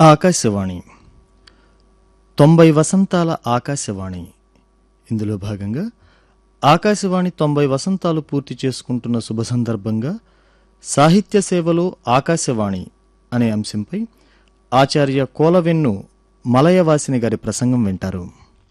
ఆకాశవాణి తొంభై వసంతాల ఆకాశవాణి ఇందులో భాగంగా ఆకాశవాణి తొంభై వసంతాలు పూర్తి చేసుకుంటున్న శుభ సందర్భంగా సాహిత్య సేవలో ఆకాశవాణి అనే అంశంపై ఆచార్య కోలవెన్ను మలయవాసిని గారి ప్రసంగం వింటారు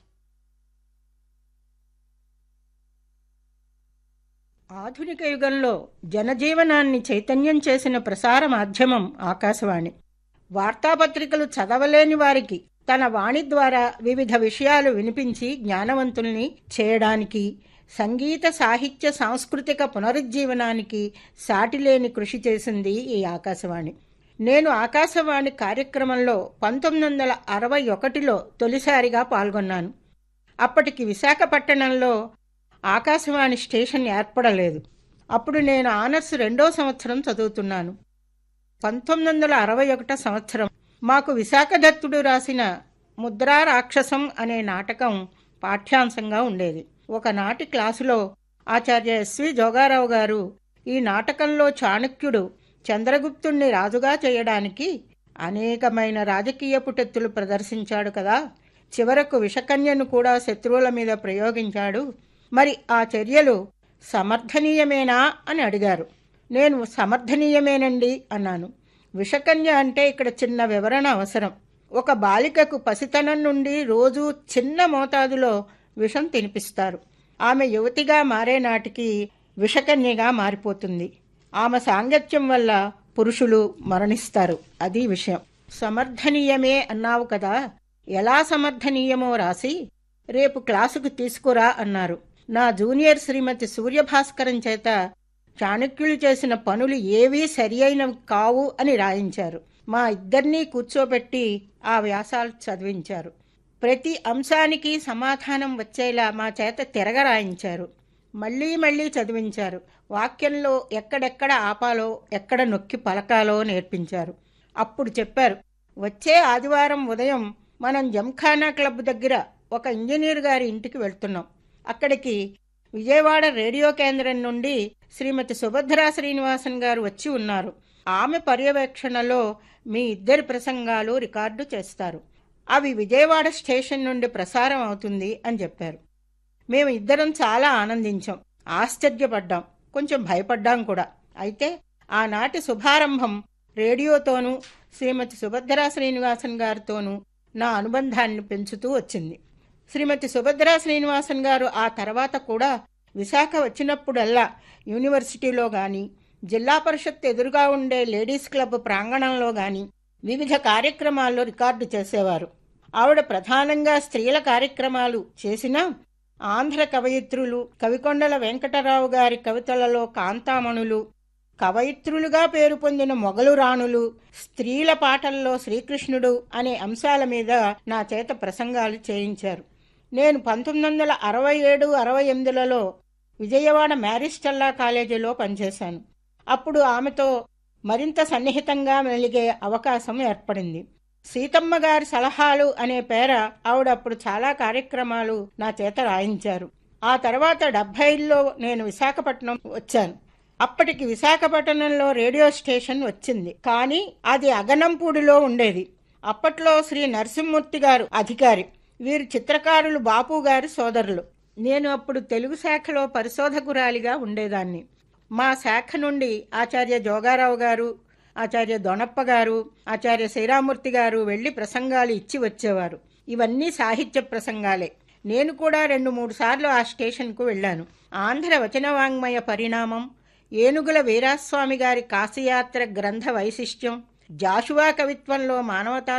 ఆధునిక యుగంలో జనజీవనాన్ని చైతన్యం చేసిన ప్రసార మాధ్యమం ఆకాశవాణి వార్తాపత్రికలు చదవలేని వారికి తన వాణి ద్వారా వివిధ విషయాలు వినిపించి జ్ఞానవంతుల్ని చేయడానికి సంగీత సాహిత్య సాంస్కృతిక పునరుజ్జీవనానికి సాటిలేని కృషి చేసింది ఈ ఆకాశవాణి నేను ఆకాశవాణి కార్యక్రమంలో పంతొమ్మిది వందల అరవై ఒకటిలో తొలిసారిగా పాల్గొన్నాను అప్పటికి విశాఖపట్టణంలో ఆకాశవాణి స్టేషన్ ఏర్పడలేదు అప్పుడు నేను ఆనర్స్ రెండో సంవత్సరం చదువుతున్నాను పంతొమ్మిది వందల అరవై ఒకటో సంవత్సరం మాకు విశాఖదత్తుడు రాసిన ముద్రా రాక్షసం అనే నాటకం పాఠ్యాంశంగా ఉండేది ఒకనాటి క్లాసులో ఆచార్య ఎస్వి జోగారావు గారు ఈ నాటకంలో చాణక్యుడు చంద్రగుప్తుణ్ణి రాజుగా చేయడానికి అనేకమైన రాజకీయ పుటెత్తులు ప్రదర్శించాడు కదా చివరకు విషకన్యను కూడా శత్రువుల మీద ప్రయోగించాడు మరి ఆ చర్యలు సమర్థనీయమేనా అని అడిగారు నేను సమర్థనీయమేనండి అన్నాను విషకన్య అంటే ఇక్కడ చిన్న వివరణ అవసరం ఒక బాలికకు పసితనం నుండి రోజు చిన్న మోతాదులో విషం తినిపిస్తారు ఆమె యువతిగా మారే నాటికి విషకన్యగా మారిపోతుంది ఆమె సాంగత్యం వల్ల పురుషులు మరణిస్తారు అది విషయం సమర్థనీయమే అన్నావు కదా ఎలా సమర్థనీయమో రాసి రేపు క్లాసుకు తీసుకురా అన్నారు నా జూనియర్ శ్రీమతి సూర్యభాస్కరం చేత చాణక్యులు చేసిన పనులు ఏవీ సరి అయినవి కావు అని రాయించారు మా ఇద్దరినీ కూర్చోబెట్టి ఆ వ్యాసాలు చదివించారు ప్రతి అంశానికి సమాధానం వచ్చేలా మా చేత తిరగరాయించారు మళ్ళీ మళ్ళీ చదివించారు వాక్యంలో ఎక్కడెక్కడ ఆపాలో ఎక్కడ నొక్కి పలకాలో నేర్పించారు అప్పుడు చెప్పారు వచ్చే ఆదివారం ఉదయం మనం జంఖానా క్లబ్ దగ్గర ఒక ఇంజనీర్ గారి ఇంటికి వెళ్తున్నాం అక్కడికి విజయవాడ రేడియో కేంద్రం నుండి శ్రీమతి సుభద్రా శ్రీనివాసన్ గారు వచ్చి ఉన్నారు ఆమె పర్యవేక్షణలో మీ ఇద్దరి ప్రసంగాలు రికార్డు చేస్తారు అవి విజయవాడ స్టేషన్ నుండి ప్రసారం అవుతుంది అని చెప్పారు మేము ఇద్దరం చాలా ఆనందించాం ఆశ్చర్యపడ్డాం కొంచెం భయపడ్డాం కూడా అయితే ఆనాటి శుభారంభం రేడియోతోనూ శ్రీమతి సుభద్రా శ్రీనివాసన్ గారితోనూ నా అనుబంధాన్ని పెంచుతూ వచ్చింది శ్రీమతి సుభద్రా శ్రీనివాసన్ గారు ఆ తర్వాత కూడా విశాఖ వచ్చినప్పుడల్లా యూనివర్సిటీలో గాని జిల్లా పరిషత్ ఎదురుగా ఉండే లేడీస్ క్లబ్ ప్రాంగణంలో గాని వివిధ కార్యక్రమాల్లో రికార్డు చేసేవారు ఆవిడ ప్రధానంగా స్త్రీల కార్యక్రమాలు చేసినా ఆంధ్ర కవయిత్రులు కవికొండల వెంకటరావు గారి కవితలలో కాంతామణులు కవయిత్రులుగా పేరు పొందిన మొగలు రాణులు స్త్రీల పాటల్లో శ్రీకృష్ణుడు అనే అంశాల మీద నా చేత ప్రసంగాలు చేయించారు నేను పంతొమ్మిది వందల అరవై ఏడు అరవై ఎనిమిదిలలో విజయవాడ మ్యారిస్టల్లా కాలేజీలో పనిచేశాను అప్పుడు ఆమెతో మరింత సన్నిహితంగా మెలిగే అవకాశం ఏర్పడింది సీతమ్మ గారి సలహాలు అనే పేర ఆవిడ అప్పుడు చాలా కార్యక్రమాలు నా చేత రాయించారు ఆ తర్వాత డెబ్బైల్లో నేను విశాఖపట్నం వచ్చాను అప్పటికి విశాఖపట్నంలో రేడియో స్టేషన్ వచ్చింది కానీ అది అగనంపూడిలో ఉండేది అప్పట్లో శ్రీ నరసింహమూర్తి గారు అధికారి వీరు చిత్రకారులు బాపు గారి సోదరులు నేను అప్పుడు తెలుగు శాఖలో పరిశోధకురాలిగా ఉండేదాన్ని మా శాఖ నుండి ఆచార్య జోగారావు గారు ఆచార్య దొనప్ప గారు ఆచార్య శ్రీరామూర్తి గారు వెళ్లి ప్రసంగాలు ఇచ్చి వచ్చేవారు ఇవన్నీ సాహిత్య ప్రసంగాలే నేను కూడా రెండు మూడు సార్లు ఆ స్టేషన్కు వెళ్ళాను ఆంధ్ర వచనవాంగ్మయ పరిణామం ఏనుగుల వీరాస్వామి గారి కాశీయాత్ర గ్రంథ వైశిష్ట్యం జాషువా కవిత్వంలో మానవతా